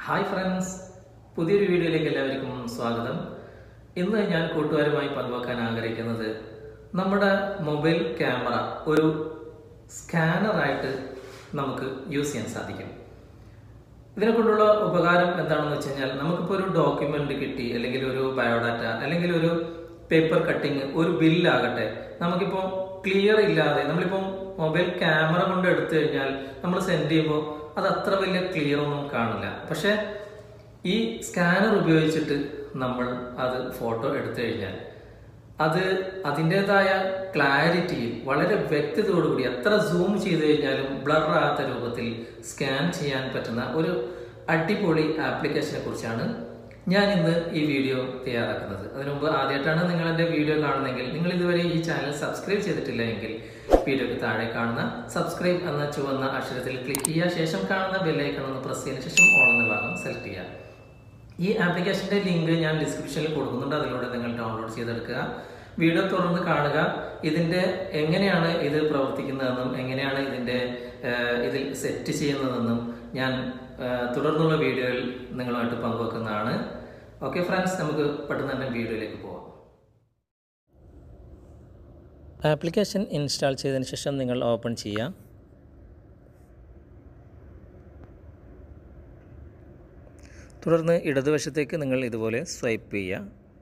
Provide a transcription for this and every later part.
hi friends പുതിയൊരു വീഡിയോയിലേക്ക് എല്ലാവർക്കും സ്വാഗതം ഇന്ന് ഞാൻ കൂട്ടുകാരുമായി പങ്കുവെക്കാൻ ആഗ്രഹിക്കുന്നത് നമ്മുടെ മൊബൈൽ ക്യാമറ ഒരു സ്കാനറായിട്ട് നമുക്ക് യൂസ് ചെയ്യാൻ സാധിക്കും ഇതിനെ കൊണ്ടുള്ള ഉപകാരം എന്താണെന്ന് വെച്ച് കഴിഞ്ഞാൽ നമുക്കിപ്പോൾ ഒരു ഡോക്യുമെന്റ് കിട്ടി അല്ലെങ്കിൽ ഒരു ബയോഡാറ്റ അല്ലെങ്കിൽ ഒരു പേപ്പർ കട്ടിങ് ഒരു ബില്ലാകട്ടെ നമുക്കിപ്പോൾ ക്ലിയർ ഇല്ലാതെ നമ്മളിപ്പോൾ മൊബൈൽ ക്യാമറ കൊണ്ട് എടുത്തു കഴിഞ്ഞാൽ നമ്മൾ സെൻഡ് ചെയ്യുമ്പോൾ അത് അത്ര വലിയ ക്ലിയർ ഒന്നും കാണില്ല പക്ഷെ ഈ സ്കാനർ ഉപയോഗിച്ചിട്ട് നമ്മൾ അത് ഫോട്ടോ എടുത്തു കഴിഞ്ഞാൽ അത് അതിൻ്റെതായ ക്ലാരിറ്റിയിൽ വളരെ വ്യക്തതയോടുകൂടി എത്ര സൂം ചെയ്ത് കഴിഞ്ഞാലും ബ്ലർ ആകാത്ത രൂപത്തിൽ സ്കാൻ ചെയ്യാൻ പറ്റുന്ന ഒരു അടിപൊളി ആപ്ലിക്കേഷനെ കുറിച്ചാണ് ഞാൻ ഇന്ന് ഈ വീഡിയോ തയ്യാറാക്കുന്നത് അതിനു മുമ്പ് ആദ്യമായിട്ടാണ് നിങ്ങൾ എൻ്റെ വീഡിയോ കാണുന്നതെങ്കിൽ നിങ്ങൾ ഇതുവരെ ഈ ചാനൽ സബ്സ്ക്രൈബ് ചെയ്തിട്ടില്ല എങ്കിൽ വീഡിയോക്ക് താഴെ കാണുന്ന സബ്സ്ക്രൈബ് എന്ന ചുവന്ന അക്ഷരത്തിൽ ക്ലിക്ക് ചെയ്യുക ശേഷം കാണുന്ന ബെല്ലൈക്കൺ ഒന്ന് പ്രസ് ചെയ്തതിനു ശേഷം ഓൺ എന്ന ഭാഗം സെലക്ട് ചെയ്യുക ഈ ആപ്ലിക്കേഷന്റെ ലിങ്ക് ഞാൻ ഡിസ്ക്രിപ്ഷനിൽ കൊടുക്കുന്നുണ്ട് അതിലൂടെ നിങ്ങൾ ഡൗൺലോഡ് ചെയ്തെടുക്കുക വീഡിയോ തുറന്ന് കാണുക ഇതിന്റെ എങ്ങനെയാണ് ഇത് പ്രവർത്തിക്കുന്നതെന്നും എങ്ങനെയാണ് ഇതിന്റെ ഏഹ്, ഇതിൽ സെറ്റ് ചെയ്യുന്നതെന്നും ഞാൻ ഏഹ്, തുടർന്നുള്ള വീഡിയോയിൽ നിങ്ങളുമായിട്ട് പങ്കുവെക്കുന്നതാണ് ഓക്കെ ഫ്രണ്ട്സ് നമുക്ക് പെട്ടെന്ന് തന്നെ വീഡിയോയിലേക്ക് പോകാം ആപ്ലിക്കേഷൻ ഇൻസ്റ്റാൾ ചെയ്തതിന് ശേഷം നിങ്ങൾ ഓപ്പൺ ചെയ്യുക തുടർന്ന് ഇടതുവശത്തേക്ക് നിങ്ങൾ ഇതുപോലെ സ്വൈപ്പ് ചെയ്യുക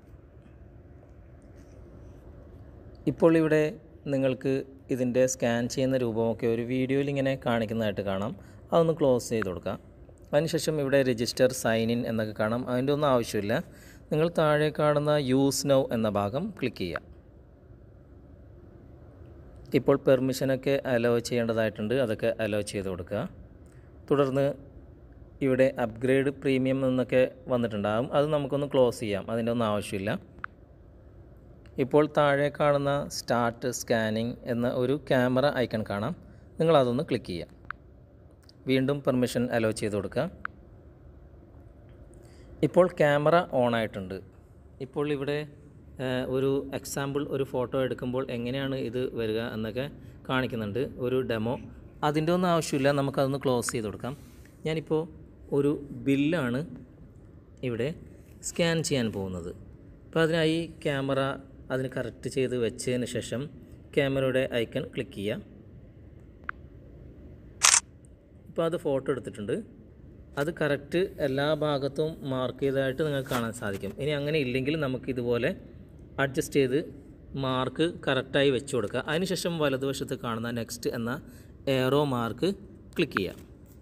ഇപ്പോൾ ഇവിടെ നിങ്ങൾക്ക് ഇതിൻ്റെ സ്കാൻ ചെയ്യുന്ന രൂപമൊക്കെ ഒരു വീഡിയോയിൽ ഇങ്ങനെ കാണിക്കുന്നതായിട്ട് കാണാം അതൊന്ന് ക്ലോസ് ചെയ്ത് കൊടുക്കാം അതിനുശേഷം ഇവിടെ രജിസ്റ്റർ സൈൻ ഇൻ എന്നൊക്കെ കാണാം അതിൻ്റെ ഒന്നും ആവശ്യമില്ല നിങ്ങൾ താഴെ കാണുന്ന യൂസ് നൗ എന്ന ഭാഗം ക്ലിക്ക് ചെയ്യുക ഇപ്പോൾ പെർമിഷനൊക്കെ അലോ ചെയ്യേണ്ടതായിട്ടുണ്ട് അതൊക്കെ അലോ ചെയ്ത് കൊടുക്കുക തുടർന്ന് ഇവിടെ അപ്ഗ്രേഡ് പ്രീമിയം എന്നൊക്കെ വന്നിട്ടുണ്ടാകും അത് നമുക്കൊന്ന് ക്ലോസ് ചെയ്യാം അതിൻ്റെ ഒന്നും ആവശ്യമില്ല ഇപ്പോൾ താഴെ കാണുന്ന സ്റ്റാർട്ട് സ്കാനിങ് എന്ന ഒരു ക്യാമറ ഐക്കൺ കാണാം നിങ്ങൾ അതൊന്ന് ക്ലിക്ക് ചെയ്യുക വീണ്ടും പെർമിഷൻ അലോ ചെയ്ത് കൊടുക്കുക ഇപ്പോൾ ക്യാമറ ഓൺ ആയിട്ടുണ്ട് ഇപ്പോൾ ഇവിടെ ഏഹ്, ഒരു എക്സാമ്പിൾ ഒരു ഫോട്ടോ എടുക്കുമ്പോൾ എങ്ങനെയാണ് ഇത് വരിക എന്നൊക്കെ കാണിക്കുന്നുണ്ട് ഒരു ഡെമോ അതിൻ്റെ ഒന്നും ആവശ്യമില്ല നമുക്കതൊന്ന് ക്ലോസ് ചെയ്ത് കൊടുക്കാം ഞാനിപ്പോൾ ഒരു ബില്ലാണ് ഇവിടെ സ്കാൻ ചെയ്യാൻ പോകുന്നത് അപ്പോൾ അതിനായി ക്യാമറ അതിന് കറക്റ്റ് ചെയ്ത് വെച്ചതിന് ശേഷം ക്യാമറയുടെ ഐക്കൺ ക്ലിക്ക് ചെയ്യുക ഇപ്പോൾ അത് ഫോട്ടോ എടുത്തിട്ടുണ്ട് അത് കറക്റ്റ് എല്ലാ ഭാഗത്തും മാർക്ക് ചെയ്തതായിട്ട് നിങ്ങൾക്ക് കാണാൻ സാധിക്കും ഇനി അങ്ങനെ ഇല്ലെങ്കിൽ നമുക്ക് ഇതുപോലെ അഡ്ജസ്റ്റ് ചെയ്ത് മാർക്ക് കറക്റ്റായി വെച്ച് കൊടുക്കുക അതിനുശേഷം വലതുവശത്ത് കാണുന്ന നെക്സ്റ്റ് എന്ന എയറോ മാർക്ക് ക്ലിക്ക് ചെയ്യുക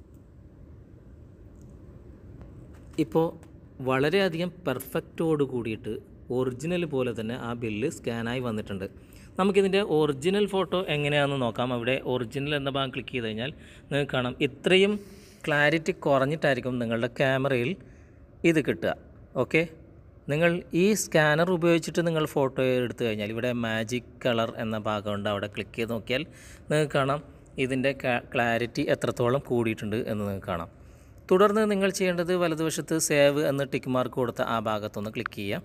ഇപ്പോൾ വളരെയധികം പെർഫെക്റ്റോട് കൂടിയിട്ട് ഒറിജിനൽ പോലെ തന്നെ ആ ബില്ല് സ്കാനായി വന്നിട്ടുണ്ട് നമുക്കിതിൻ്റെ ഒറിജിനൽ ഫോട്ടോ എങ്ങനെയാണെന്ന് നോക്കാം അവിടെ ഒറിജിനൽ എന്ന ഭാഗം ക്ലിക്ക് ചെയ്ത് കഴിഞ്ഞാൽ നിങ്ങൾക്ക് കാണാം ഇത്രയും ക്ലാരിറ്റി കുറഞ്ഞിട്ടായിരിക്കും നിങ്ങളുടെ ക്യാമറയിൽ ഇത് കിട്ടുക ഓക്കെ നിങ്ങൾ ഈ സ്കാനർ ഉപയോഗിച്ചിട്ട് നിങ്ങൾ ഫോട്ടോ എടുത്തു കഴിഞ്ഞാൽ ഇവിടെ മാജിക് കളർ എന്ന ഭാഗമുണ്ട് അവിടെ ക്ലിക്ക് ചെയ്ത് നോക്കിയാൽ നിങ്ങൾക്ക് കാണാം ഇതിൻ്റെ ക്ലാരിറ്റി എത്രത്തോളം കൂടിയിട്ടുണ്ട് എന്ന് നിങ്ങൾക്ക് കാണാം തുടർന്ന് നിങ്ങൾ ചെയ്യേണ്ടത് വലതുവശത്ത് സേവ് എന്ന് ടിക്ക് മാർക്ക് കൊടുത്ത ആ ഭാഗത്തൊന്ന് ക്ലിക്ക് ചെയ്യുക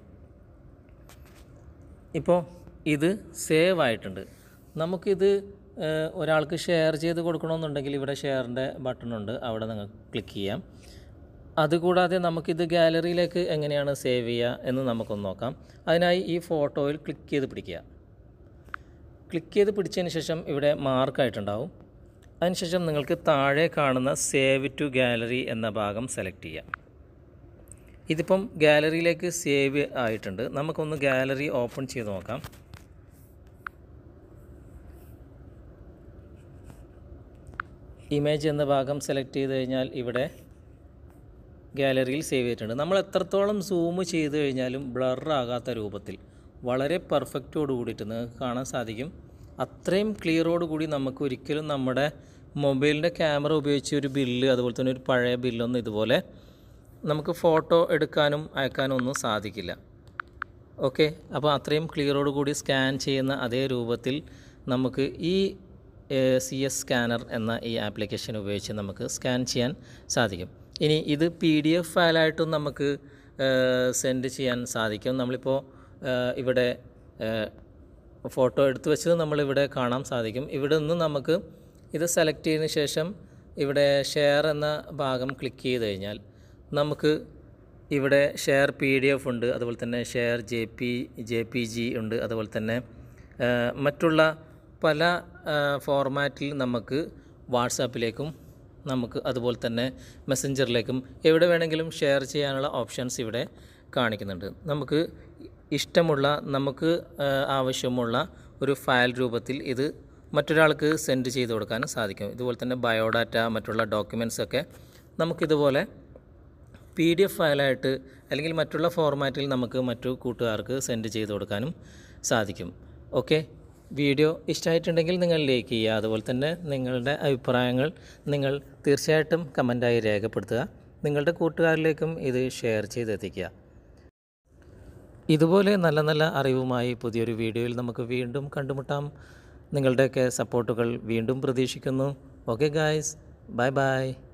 ഇപ്പോൾ ഇത് സേവ് ആയിട്ടുണ്ട് നമുക്കിത് ഏഹ്, ഒരാൾക്ക് ഷെയർ ചെയ്ത് കൊടുക്കണമെന്നുണ്ടെങ്കിൽ ഇവിടെ ഷെയറിൻ്റെ ബട്ടൺ ഉണ്ട് അവിടെ നിങ്ങൾക്ക് ക്ലിക്ക് ചെയ്യാം അതുകൂടാതെ നമുക്കിത് ഗാലറിയിലേക്ക് എങ്ങനെയാണ് സേവ് ചെയ്യുക എന്ന് നമുക്കൊന്ന് നോക്കാം അതിനായി ഈ ഫോട്ടോയിൽ ക്ലിക്ക് ചെയ്ത് പിടിക്കുക ക്ലിക്ക് ചെയ്ത് പിടിച്ചതിന് ശേഷം ഇവിടെ മാർക്കായിട്ടുണ്ടാവും അതിനുശേഷം നിങ്ങൾക്ക് താഴെ കാണുന്ന സേവ് ടു ഗാലറി എന്ന ഭാഗം സെലക്ട് ചെയ്യാം ഇതിപ്പം ഗാലറിയിലേക്ക് സേവ് ആയിട്ടുണ്ട് നമുക്കൊന്ന് ഗാലറി ഓപ്പൺ ചെയ്ത് നോക്കാം ഇമേജ് എന്ന ഭാഗം സെലക്ട് ചെയ്ത് കഴിഞ്ഞാൽ ഇവിടെ ഗാലറിയിൽ സേവ് ചെയ്തിട്ടുണ്ട് നമ്മൾ എത്രത്തോളം സൂം ചെയ്ത് കഴിഞ്ഞാലും ബ്ലർ ആകാത്ത രൂപത്തിൽ വളരെ പെർഫെക്റ്റോട് കൂടിയിട്ട് നിങ്ങൾക്ക് കാണാൻ സാധിക്കും അത്രയും ക്ലിയറോട് കൂടി നമുക്ക് ഒരിക്കലും നമ്മുടെ മൊബൈലിൻ്റെ ക്യാമറ ഉപയോഗിച്ച് ഒരു ബില്ല് അതുപോലെ തന്നെ ഒരു പഴയ ബില്ലൊന്നും ഇതുപോലെ നമുക്ക് ഫോട്ടോ എടുക്കാനും അയക്കാനും ഒന്നും സാധിക്കില്ല ഓക്കെ അപ്പോൾ അത്രയും ക്ലിയറോട് കൂടി സ്കാൻ ചെയ്യുന്ന അതേ രൂപത്തിൽ നമുക്ക് ഈ സി എസ് സ്കാനർ എന്ന ഈ ആപ്ലിക്കേഷൻ ഉപയോഗിച്ച് നമുക്ക് സ്കാൻ ചെയ്യാൻ സാധിക്കും ഇനി ഇത് പി ഡി എഫ് ഫയലായിട്ടും നമുക്ക് സെൻഡ് ചെയ്യാൻ സാധിക്കും നമ്മളിപ്പോൾ ഏഹ്, ഇവിടെ ഏഹ്, ഫോട്ടോ എടുത്തു വെച്ചത് നമ്മളിവിടെ കാണാൻ സാധിക്കും ഇവിടെ നിന്ന് നമുക്ക് ഇത് സെലക്ട് ചെയ്തതിന് ശേഷം ഇവിടെ ഷെയർ എന്ന ഭാഗം ക്ലിക്ക് ചെയ്ത് കഴിഞ്ഞാൽ നമുക്ക് ഇവിടെ ഷെയർ പി ഡി എഫ് ഉണ്ട് അതുപോലെ തന്നെ share J P J P G ഉണ്ട് അതുപോലെ തന്നെ ആ, മറ്റുള്ള പല ഫോർമാറ്റിൽ നമുക്ക് വാട്സാപ്പിലേക്കും നമുക്ക് അതുപോലെ തന്നെ മെസ്സഞ്ചറിലേക്കും എവിടെ വേണമെങ്കിലും ഷെയർ ചെയ്യാനുള്ള ഓപ്ഷൻസ് ഇവിടെ കാണിക്കുന്നുണ്ട് നമുക്ക് ഇഷ്ടമുള്ള നമുക്ക് ആ, ആവശ്യമുള്ള ഒരു ഫയൽ രൂപത്തിൽ ഇത് മറ്റൊരാൾക്ക് സെൻഡ് ചെയ്ത് കൊടുക്കാനും സാധിക്കും ഇതുപോലെ തന്നെ ബയോഡാറ്റ മറ്റുള്ള ഡോക്യുമെൻറ്റ്സ് ഒക്കെ നമുക്കിതുപോലെ പി ഡി എഫ് ഫയലായിട്ട് അല്ലെങ്കിൽ മറ്റുള്ള ഫോർമാറ്റിൽ നമുക്ക് മറ്റു കൂട്ടുകാർക്ക് സെൻഡ് ചെയ്ത് കൊടുക്കാനും സാധിക്കും ഓക്കെ വീഡിയോ ഇഷ്ടമായിട്ടുണ്ടെങ്കിൽ നിങ്ങൾ ലൈക്ക് ചെയ്യുക അതുപോലെ തന്നെ നിങ്ങളുടെ അഭിപ്രായങ്ങൾ നിങ്ങൾ തീർച്ചയായിട്ടും കമൻറ്റായി രേഖപ്പെടുത്തുക നിങ്ങളുടെ കൂട്ടുകാരിലേക്കും ഇത് ഷെയർ ചെയ്തെത്തിക്കുക ഇതുപോലെ നല്ല നല്ല അറിവുമായി പുതിയൊരു വീഡിയോയിൽ നമുക്ക് വീണ്ടും കണ്ടുമുട്ടാം നിങ്ങളുടെയൊക്കെ സപ്പോർട്ടുകൾ വീണ്ടും പ്രതീക്ഷിക്കുന്നു ഓക്കെ ഗായ്സ് ബൈ ബൈ